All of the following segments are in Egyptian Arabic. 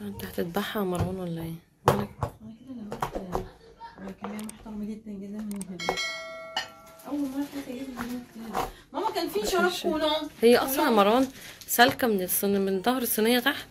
انت هتذبحها يا مروان ولا ايه مالك؟ انا كده لو رحت كمية محترمة جدا جدا من الهدوء اول مرة حد يجيب هدوء كده ماما كان في شراب كولا هي اصلا يا مروان سالكه من الصن... من ظهر الصينيه تحت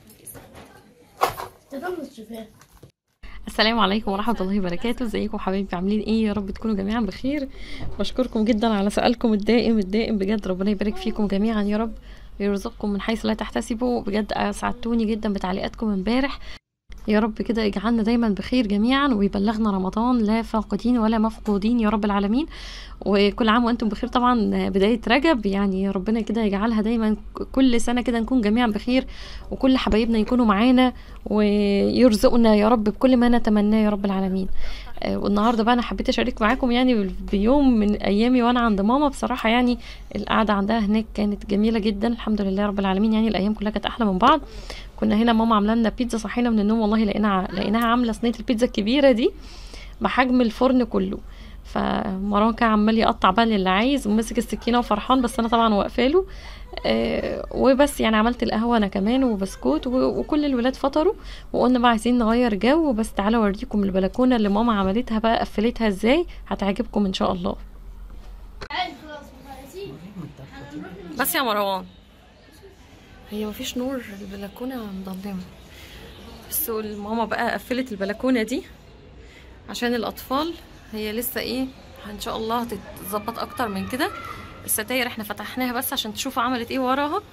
تضمن الشفاه السلام عليكم ورحمة الله وبركاته ازيكم حبايبي عاملين ايه يا رب تكونوا جميعا بخير بشكركم جدا على سؤالكم الدائم الدائم بجد ربنا يبارك فيكم جميعا يا رب ويرزقكم من حيث لا تحتسبوا بجد اسعدتوني جدا بتعليقاتكم امبارح يا رب كده يجعلنا دايما بخير جميعا ويبلغنا رمضان لا فاقدين ولا مفقودين يا رب العالمين وكل عام وانتم بخير طبعا بداية رجب يعني ربنا كده يجعلها دايما كل سنة كده نكون جميعا بخير وكل حبايبنا يكونوا معانا ويرزقنا يا رب بكل ما نتمناه يا رب العالمين آه، والنهارده بقى انا حبيت اشارك معاكم يعني بيوم من ايامي وانا عند ماما بصراحه يعني القعده عندها هناك كانت جميله جدا الحمد لله رب العالمين يعني الايام كلها كانت احلى من بعض كنا هنا ماما عامله لنا بيتزا صحينا من النوم والله لقينا لقيناها عامله صينيه البيتزا الكبيره دي بحجم الفرن كله فمروان كان عمال يقطع بقى اللي عايز ومسك السكينه وفرحان بس انا طبعا واقفه له آه وبس يعني عملت القهوه انا كمان وبسكوت و- وكل الولاد فطروا وقلنا بقى عايزين نغير جو بس تعالوا اوريكم البلكونه اللي ماما عملتها بقى قفلتها ازاي هتعجبكم ان شاء الله عادي خلاص خلاصين هنروح بس يا مروان هي مفيش نور البلكونه مضلمه بس ماما بقى قفلت البلكونه دي عشان الاطفال هي لسه ايه ان شاء الله هتتظبط اكتر من كده الستاير احنا فتحناها بس عشان تشوفوا عملت ايه وراها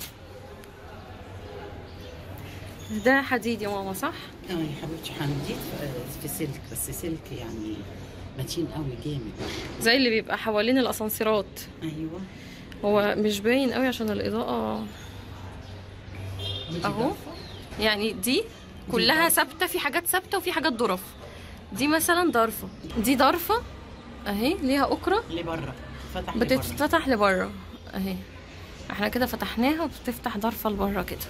ده حديد يا ماما صح اه يا حبيبتي حديد في سلك بس سلك يعني متين قوي جامد زي اللي بيبقى حوالين الاسانسيرات ايوه هو مش باين قوي عشان الاضاءه ودي أهو. ضعفة. يعني دي كلها ثابته في حاجات ثابته وفي حاجات ضرف دي مثلا ضرفه دي ضرفه اهي ليها اكره لبره فتح لبره بتتفتح لبره اهي احنا كده فتحناها وبتفتح ضرفه لبره كده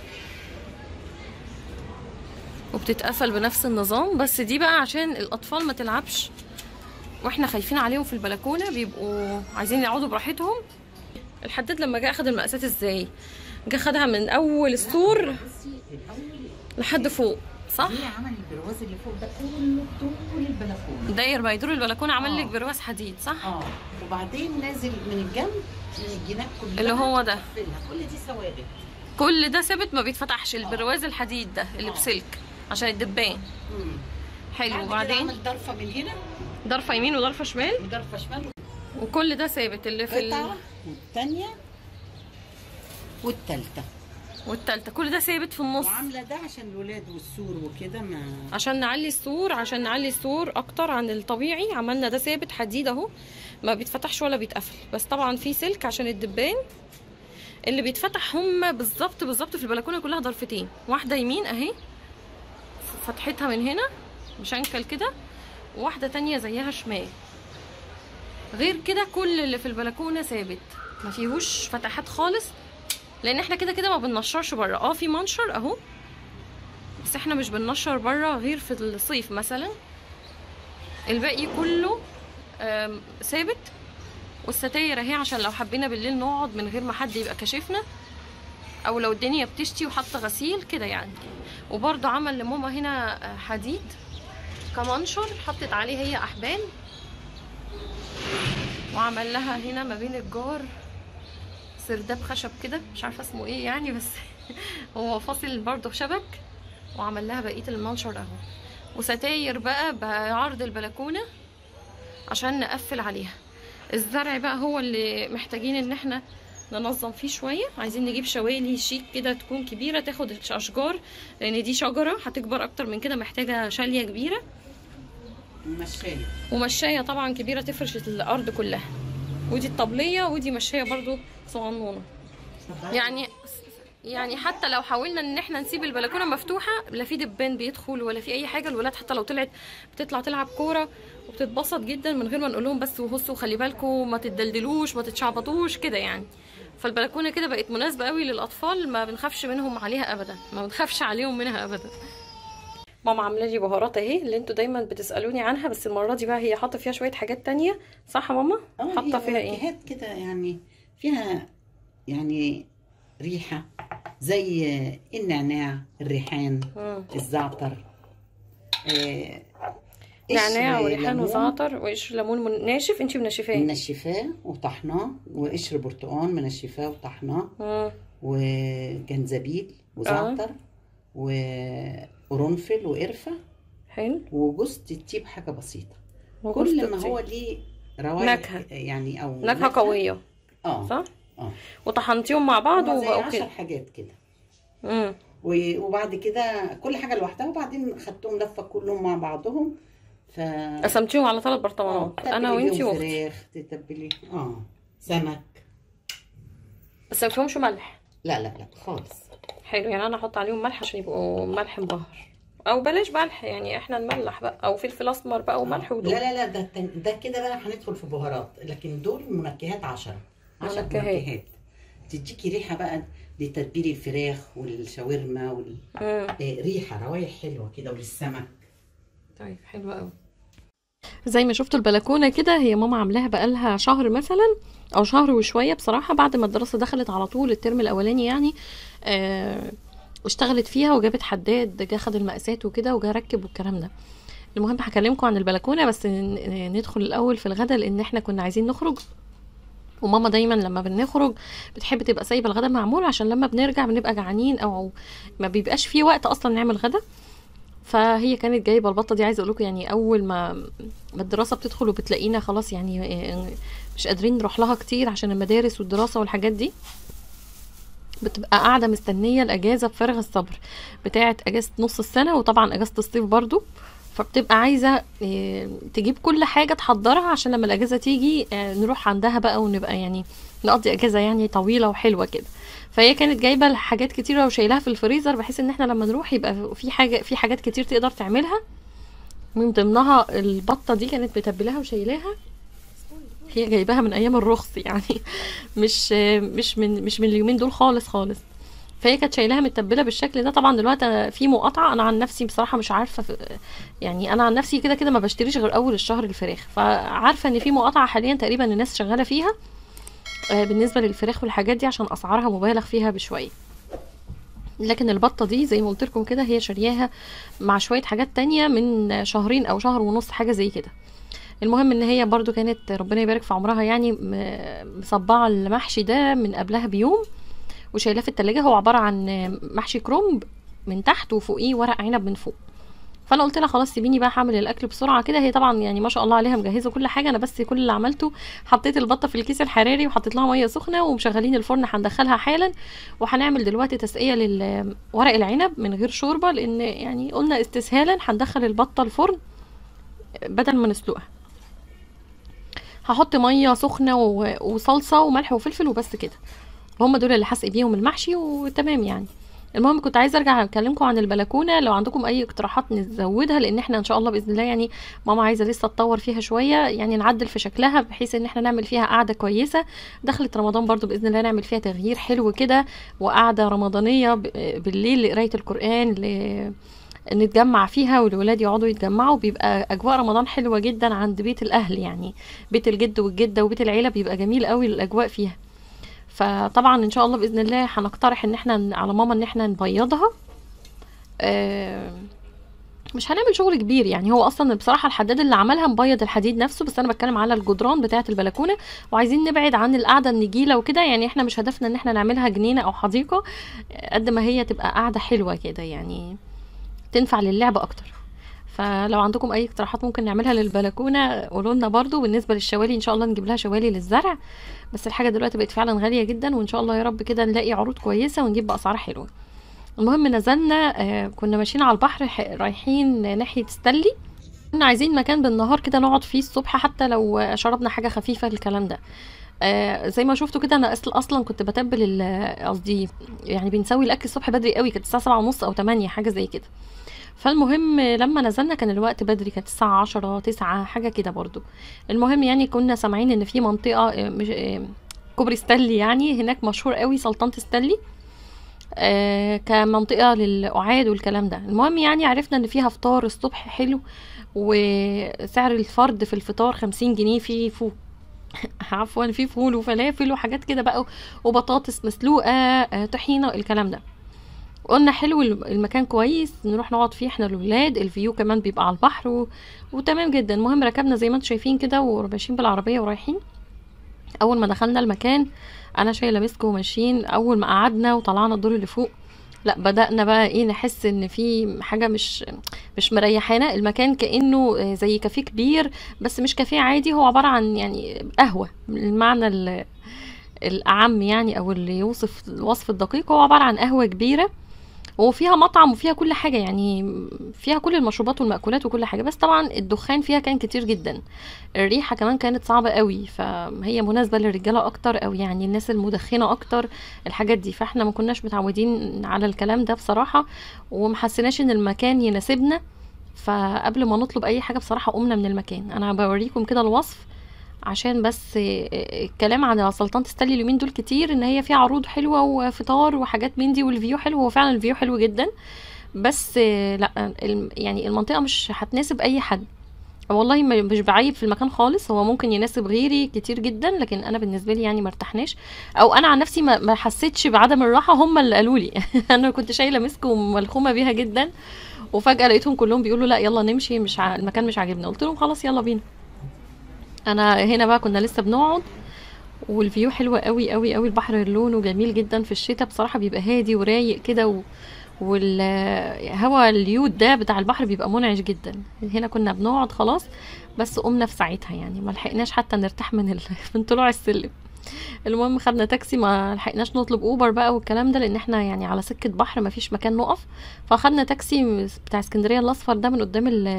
وبتتقفل بنفس النظام بس دي بقى عشان الاطفال ما تلعبش واحنا خايفين عليهم في البلكونه بيبقوا عايزين يقعدوا براحتهم الحداد لما جه اخد المقاسات ازاي جه خدها من اول السور الاول لحد فوق صح هي عمل البرواز اللي فوق ده كله طول البلكونه داير ما يدور البلكونه عمل لك آه. برواز حديد صح اه وبعدين نازل من الجنب من الجناب كلها اللي هو ده. قفلها. كل دي ثوابت كل ده ثابت ما بيتفتحش البرواز الحديد ده اللي آه. بسلك عشان الدبان مم. حلو بعد كده وبعدين عمل ضرفه من هنا ضرفه يمين وضرفه شمال وضرفه شمال وكل ده ثابت اللي في ال... قطعه والثانيه والثالثه والتالتة كل ده ثابت في النص وعامله ده عشان الولاد والسور وكده ما عشان نعلي السور عشان نعلي السور اكتر عن الطبيعي عملنا ده ثابت حديد اهو ما بيتفتحش ولا بيتقفل بس طبعا في سلك عشان الدبان اللي بيتفتح هم بالظبط بالظبط في البلكونه كلها ضرفتين واحده يمين اهي فتحتها من هنا مشنكل كده وواحده تانية زيها شمال غير كده كل اللي في البلكونه ثابت ما فيهوش فتحات خالص لان احنا كده كده ما بننشرش بره اه في منشر اهو بس احنا مش بننشر بره غير في الصيف مثلا الباقي كله آم، ثابت والستاير اهي عشان لو حبينا بالليل نقعد من غير ما حد يبقى كاشفنا او لو الدنيا بتشتي وحاطه غسيل كده يعني وبرضه عمل لماما هنا آه، حديد كمنشر حطت عليه هي احبال وعمل لها هنا ما بين الجار سرداب خشب كده مش عارفه اسمه ايه يعني بس هو فاصل برضه شبك وعمل لها بقيه المنشر اهو وستاير بقى بعرض البلكونه عشان نقفل عليها الزرع بقى هو اللي محتاجين ان احنا ننظم فيه شويه عايزين نجيب شوالي شيك كده تكون كبيره تاخد الاشجار لان دي شجره هتكبر اكتر من كده محتاجه شاليه كبيره مشاية ومشايه طبعا كبيره تفرش الارض كلها ودي الطبليه ودي مشايه برضو صغنونه يعني يعني حتى لو حاولنا ان احنا نسيب البلكونه مفتوحه لا في دبان بيدخل ولا في اي حاجه الولاد حتى لو طلعت بتطلع تلعب كوره وبتتبسط جدا من غير ما نقول لهم بس وهصوا خلي بالكم ما تتدلدلوش ما تتشعبطوش كده يعني فالبلكونه كده بقت مناسبه قوي للاطفال ما بنخافش منهم عليها ابدا ما بنخافش عليهم منها ابدا ماما عامله لي بهارات اهي اللي انتوا دايما بتسالوني عنها بس المره دي بقى هي حاطه فيها شويه حاجات تانية صح يا ماما اه حاطه هي فيها ايه واجهات كده يعني فيها يعني ريحة زي آه، النعناع الريحان مم. الزعتر آه، نعناع قشر وريحان ليمون وزعتر وقشر ليمون من- ناشف انتي منشفاه منشفاه وطحناه وقشر برتقال منشفاه وطحناه مم. وجنزبيل وزعتر وقرنفل وقرفة حلو وجوز الطيب حاجة بسيطة وجوز كل ما الطيب. هو ليه روايح نكهة. يعني أو نكهة قوية اه صح؟ اه وطحنتيهم مع بعض هما زي وبقوا عشر كده حاجات كده مم. و- وبعد كده كل حاجة لوحدها وبعدين خدتهم لفة كلهم مع بعضهم ف قسمتيهم على ثلاث اه برطمانات تتبلي انا وانتي بيهم واختي فراخ تتبلي اه سمك بس ما فيهمش ملح لا لا لا خالص حلو يعني انا احط عليهم ملح عشان يبقوا ملح مبهر او بلاش ملح يعني احنا نملح بقى او فلفل اسمر بقى وملح ودول لا لا لا ده التن- ده كده بقى هندخل في بهارات لكن دول منكهات عشرة عشر منكهات. منكهات تديكي ريحة بقى لتتبيل الفراخ والشاورما وال... مم. آه، ريحة روايح حلوة كده وللسمك طيب حلو قوي زي ما شفتوا البلكونه كده هي ماما عاملاها بقالها شهر مثلا او شهر وشويه بصراحه بعد ما الدراسه دخلت على طول الترم الاولاني يعني آه اشتغلت فيها وجابت حداد جه خد المقاسات وكده وجا ركب والكلام ده المهم هكلمكم عن البلكونه بس ن- ندخل الاول في الغدا لان احنا كنا عايزين نخرج وماما دايما لما بنخرج بتحب تبقى سايبه الغدا معمول عشان لما بنرجع بنبقى جعانين او ما بيبقاش في وقت اصلا نعمل غدا فهي كانت جايبه البطه دي عايزه اقول لكم يعني اول ما ما الدراسه بتدخل وبتلاقينا خلاص يعني آه، مش قادرين نروح لها كتير عشان المدارس والدراسه والحاجات دي بتبقى قاعده مستنيه الاجازه بفارغ الصبر بتاعه اجازه نص السنه وطبعا اجازه الصيف برضو فبتبقى عايزه آه، تجيب كل حاجه تحضرها عشان لما الاجازه تيجي آه، نروح عندها بقى ونبقى يعني نقضي اجازه يعني طويله وحلوه كده فهي كانت جايبه حاجات كتيره وشايلاها في الفريزر بحيث ان احنا لما نروح يبقى في حاجه في حاجات كتير تقدر تعملها من ضمنها البطه دي كانت متبلاها وشايلاها هي جايباها من ايام الرخص يعني مش مش من مش من اليومين دول خالص خالص فهي كانت شايلاها متبله بالشكل ده طبعا دلوقتي في مقاطعه انا عن نفسي بصراحه مش عارفه في يعني انا عن نفسي كده كده ما بشتريش غير اول الشهر الفراخ فعارفه ان في مقاطعه حاليا تقريبا الناس شغاله فيها آه، بالنسبه للفراخ والحاجات دي عشان اسعارها مبالغ فيها بشويه لكن البطه دي زي ما قلت لكم كده هي شارياها مع شويه حاجات تانية من شهرين او شهر ونص حاجه زي كده المهم ان هي برضو كانت ربنا يبارك في عمرها يعني م- مصبعه المحشي ده من قبلها بيوم وشايلاه في التلاجة هو عباره عن محشي كرنب من تحت وفوقيه ورق عنب من فوق فانا قلت لها خلاص سيبيني بقى هعمل الاكل بسرعه كده هي طبعا يعني ما شاء الله عليها مجهزه كل حاجه انا بس كل اللي عملته حطيت البطه في الكيس الحراري وحطيت لها ميه سخنه ومشغلين الفرن هندخلها حالا وهنعمل دلوقتي تسقيه لورق العنب من غير شوربه لان يعني قلنا استسهالا هندخل البطه الفرن بدل ما نسلقها هحط ميه سخنه و- وصلصه وملح وفلفل وبس كده هم دول اللي هسقي بيهم المحشي وتمام يعني المهم كنت عايزه ارجع اكلمكم عن البلكونه لو عندكم اي اقتراحات نزودها لان احنا ان شاء الله باذن الله يعني ماما عايزه لسه تطور فيها شويه يعني نعدل في شكلها بحيث ان احنا نعمل فيها قعده كويسه دخلت رمضان برضو باذن الله نعمل فيها تغيير حلو كده وقعده رمضانيه ب- بالليل لقرايه القران ل... نتجمع فيها والولاد يقعدوا يتجمعوا بيبقى اجواء رمضان حلوه جدا عند بيت الاهل يعني بيت الجد والجده وبيت العيله بيبقى جميل قوي الاجواء فيها فطبعا ان شاء الله باذن الله هنقترح ان احنا ن- على ماما ان احنا نبيضها آه، مش هنعمل شغل كبير يعني هو اصلا بصراحه الحداد اللي عملها مبيض الحديد نفسه بس انا بتكلم على الجدران بتاعه البلكونه وعايزين نبعد عن القعده النجيله وكده يعني احنا مش هدفنا ان احنا نعملها جنينه او حديقه قد ما هي تبقى قاعده حلوه كده يعني تنفع للعب اكتر فلو عندكم اي اقتراحات ممكن نعملها للبلكونه قولوا لنا برضو بالنسبه للشوالي ان شاء الله نجيب لها شوالي للزرع بس الحاجه دلوقتي بقت فعلا غاليه جدا وان شاء الله يا رب كده نلاقي عروض كويسه ونجيب باسعار حلوه المهم نزلنا آه، كنا ماشيين على البحر ح- رايحين ناحيه ستانلي كنا عايزين مكان بالنهار كده نقعد فيه الصبح حتى لو آه، شربنا حاجه خفيفه الكلام ده آه زي ما شفتوا كده انا اصلا اصلا كنت بتبل ال- قصدي يعني بنسوي الاكل الصبح بدري قوي كانت الساعه سبعة ونص او 8 حاجه زي كده فالمهم لما نزلنا كان الوقت بدري كانت الساعة عشرة تسعة حاجة كده برضو المهم يعني كنا سامعين ان في منطقة آه، مش آه، كوبري ستانلي يعني هناك مشهور قوي سلطنة ستانلي آه كمنطقة للقعاد والكلام ده المهم يعني عرفنا ان فيها فطار الصبح حلو وسعر الفرد في الفطار خمسين جنيه في فوق عفوا في فول وفلافل وحاجات كده بقى وبطاطس مسلوقة آه، طحينة الكلام ده قلنا حلو الم- المكان كويس نروح نقعد فيه احنا الولاد الفيو كمان بيبقى على البحر و... وتمام جدا المهم ركبنا زي ما انتم شايفين كده وماشيين بالعربيه ورايحين اول ما دخلنا المكان انا شايله مسك وماشيين اول ما قعدنا وطلعنا الدور اللي فوق لا بدأنا بقى ايه نحس ان في حاجة مش مش مريحانا المكان كأنه آه، زي كافيه كبير بس مش كافيه عادي هو عبارة عن يعني قهوة المعنى ال- الأعم يعني أو اللي يوصف الوصف الدقيق هو عبارة عن قهوة كبيرة وفيها مطعم وفيها كل حاجة يعني فيها كل المشروبات والمأكولات وكل حاجة بس طبعا الدخان فيها كان كتير جدا الريحة كمان كانت صعبة قوي فهي مناسبة للرجالة أكتر أو يعني الناس المدخنة أكتر الحاجات دي فاحنا ما كناش متعودين على الكلام ده بصراحة ومحسناش ان المكان يناسبنا فقبل ما نطلب اي حاجة بصراحة قمنا من المكان انا بوريكم كده الوصف عشان بس الكلام عن سلطنة ستانلي اليومين دول كتير ان هي فيها عروض حلوة وفطار وحاجات من دي والفيو حلو هو فعلا الفيو حلو جدا بس لا الم- يعني المنطقة مش هتناسب اي حد والله ما- مش بعيب في المكان خالص هو ممكن يناسب غيري كتير جدا لكن انا بالنسبه لي يعني ما ارتحناش او انا عن نفسي ما ما حسيتش بعدم الراحه هم اللي قالوا لي انا كنت شايله مسك وملخومه بيها جدا وفجاه لقيتهم كلهم بيقولوا لا يلا نمشي مش ع... المكان مش عاجبنا قلت لهم خلاص يلا بينا انا هنا بقى كنا لسه بنقعد والفيو حلوة قوي قوي قوي البحر لونه جميل جدا في الشتاء بصراحة بيبقى هادي ورايق كده و... والهواء اليود ده بتاع البحر بيبقى منعش جدا هنا كنا بنقعد خلاص بس قمنا في ساعتها يعني ما لحقناش حتى نرتاح من ال... من طلوع السلم المهم خدنا تاكسي ما لحقناش نطلب اوبر بقى والكلام ده لان احنا يعني على سكة بحر ما فيش مكان نقف فاخدنا تاكسي بتاع اسكندرية الاصفر ده من قدام ال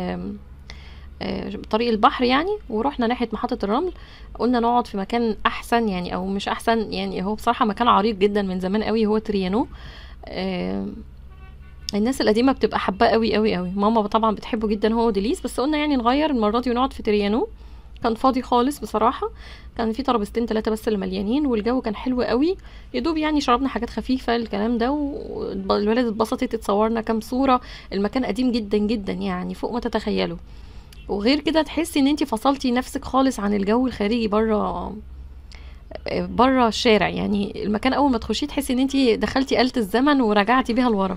آه، طريق البحر يعني ورحنا ناحية محطة الرمل قلنا نقعد في مكان احسن يعني او مش احسن يعني هو بصراحة مكان عريق جدا من زمان قوي هو تريانو آه، الناس القديمة بتبقى حباه قوي قوي قوي ماما طبعا بتحبه جدا هو وديليس بس قلنا يعني نغير المرة دي ونقعد في تريانو كان فاضي خالص بصراحة كان في ترابيزتين ثلاثة بس اللي مليانين والجو كان حلو قوي يدوب يعني شربنا حاجات خفيفة الكلام ده والولاد اتبسطت اتصورنا كام صورة المكان قديم جدا جدا يعني فوق ما تتخيلوا وغير كده تحسي ان انتي فصلتي نفسك خالص عن الجو الخارجي بره بره الشارع يعني المكان اول ما تخشيه تحسي ان انتي دخلتي آلة الزمن ورجعتي بيها لورا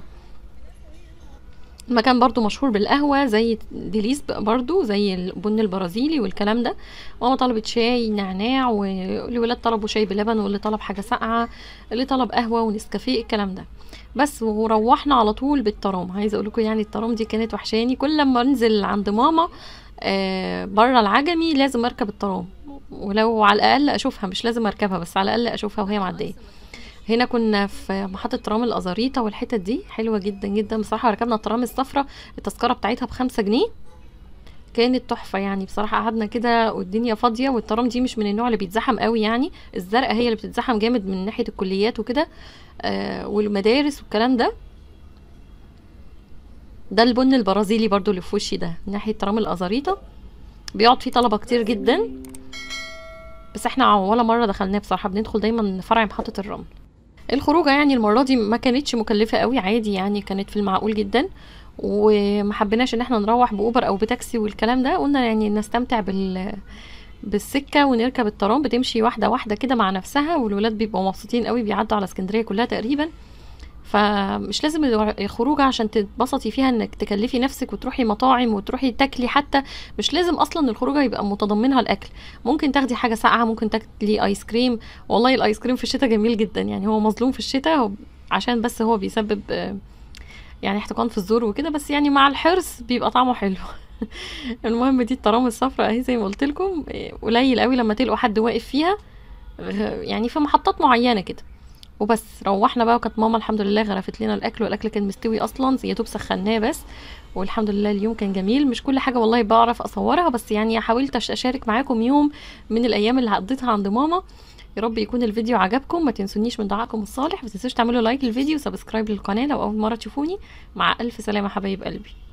المكان برضو مشهور بالقهوة زي ديليس بقى برضو زي البن البرازيلي والكلام ده ماما طلبت شاي نعناع والولاد طلبوا شاي بلبن واللي طلب حاجة ساقعة اللي طلب قهوة ونسكافيه الكلام ده بس وروحنا على طول بالترام عايزه اقول لكم يعني الترام دي كانت وحشاني كل لما انزل عند ماما آه بره العجمي لازم اركب الترام ولو على الاقل اشوفها مش لازم اركبها بس على الاقل اشوفها وهي معديه هنا كنا في محطة ترام الأزاريطة والحتت دي حلوة جدا جدا بصراحة ركبنا الترام الصفرة التذكرة بتاعتها بخمسة جنيه كانت تحفة يعني بصراحة قعدنا كده والدنيا فاضية والترام دي مش من النوع اللي بيتزحم قوي يعني الزرقاء هي اللي بتتزحم جامد من ناحية الكليات وكده آه والمدارس والكلام ده ده البن البرازيلي برضو اللي في وشي ده ناحية ترام الأزاريطة بيقعد فيه طلبة كتير جدا بس احنا ولا مرة دخلناه بصراحة بندخل دايما فرع محطة الرمل الخروجه يعني المره دي ما كانتش مكلفه قوي عادي يعني كانت في المعقول جدا وما حبيناش ان احنا نروح باوبر او بتاكسي والكلام ده قلنا يعني نستمتع بال بالسكه ونركب الترام بتمشي واحده واحده كده مع نفسها والولاد بيبقوا مبسوطين قوي بيعدوا على اسكندريه كلها تقريبا فمش لازم الخروجه عشان تتبسطي فيها انك تكلفي نفسك وتروحي مطاعم وتروحي تاكلي حتى مش لازم اصلا الخروجه يبقى متضمنها الاكل ممكن تاخدي حاجه ساقعه ممكن تاكلي ايس كريم والله الايس كريم في الشتاء جميل جدا يعني هو مظلوم في الشتاء عشان بس هو بيسبب يعني احتقان في الزور وكده بس يعني مع الحرص بيبقى طعمه حلو المهم دي الترام الصفراء اهي زي ما قلت لكم قليل قوي لما تلقوا حد واقف فيها يعني في محطات معينه كده وبس روحنا بقى وكانت ماما الحمد لله غرفت لنا الاكل والاكل كان مستوي اصلا يا دوب سخناه بس والحمد لله اليوم كان جميل مش كل حاجه والله بعرف اصورها بس يعني حاولت اشارك معاكم يوم من الايام اللي قضيتها عند ماما يا رب يكون الفيديو عجبكم ما تنسونيش من دعائكم الصالح ما تنسوش تعملوا لايك للفيديو وسبسكرايب للقناه لو اول مره تشوفوني مع الف سلامه حبايب قلبي